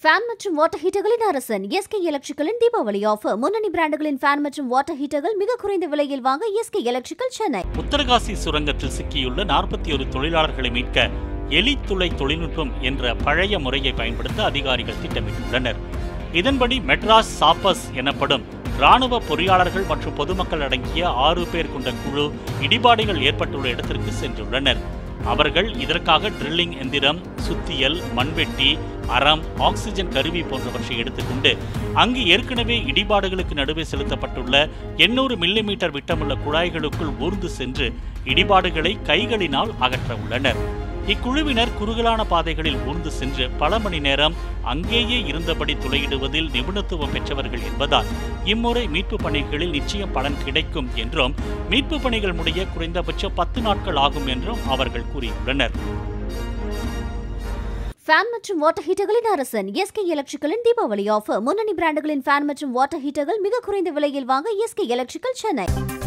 fan மற்றும் water ஹீட்டர்களின் அரசன் SK எலக்ட்ரிக்கலின் Deepavali offer முன்னணி பிராண்டுகளின் ஃபேன் மற்றும் வாட்டர் ஹீட்டர்கள் மிக குறைந்த விலையில் வாங்க எஸ்கே எலக்ட்ரிக்கல் சென்னை உத்தரகாசி சுரங்கத்தில் சிக்கியுள்ள நாற்பத்தி ஒரு தொழிலாளர்களை மீட்க எலித்துளை தொழில்நுட்பம் என்ற பழைய முறையை பயன்படுத்த அதிகாரிகள் திட்டமிட்டுள்ளனர் இதன்படி மெட்ராஸ் சாப்பஸ் எனப்படும் ராணுவ பொறியாளர்கள் மற்றும் பொதுமக்கள் அடங்கிய ஆறு பேர் கொண்ட குழு இடிபாடுகள் ஏற்பட்டுள்ள இடத்திற்கு சென்றுள்ளனர் அவர்கள் இதற்காக ட்ரில்லிங் எந்திரம் சுத்தியல் மண்வெட்டி அறம் ஆக்சிஜன் கருவி போன்றவற்றை எடுத்துக்கொண்டு அங்கு ஏற்கனவே இடிபாடுகளுக்கு நடுவே செலுத்தப்பட்டுள்ள எண்ணூறு மில்லிமீட்டர் விட்டமுள்ள குழாய்களுக்குள் ஊர்ந்து சென்று இடிபாடுகளை கைகளினால் அகற்ற உள்ளனர் இக்குழுவினர் குறுகலான பாதைகளில் ஊர்ந்து சென்று பல மணி நேரம் அங்கேயே இருந்தபடி துளையிடுவதில் நிபுணத்துவம் பெற்றவர்கள் என்பதால் இம்முறை மீட்பு பணிகளில் நிச்சயம் பலன் கிடைக்கும் என்றும் மீட்பு பணிகள் முடிய குறைந்தபட்சம் பத்து நாட்கள் ஆகும் என்றும் அவர்கள் கூறியுள்ளனர் ஃபேன் மற்றும் வாட்டர் ஹீட்டர்களின் அரசன் எஸ்கே எலக்ட்ரிக்கலின் தீபாவளி ஆஃபர் முன்னணி பிராண்டுகளின் ஃபேன் மற்றும் வாட்டர் ஹீட்டர்கள் மிக குறைந்த விலையில் வாங்க எஸ்கே எலக்ட்ரிக்கல் சென்னை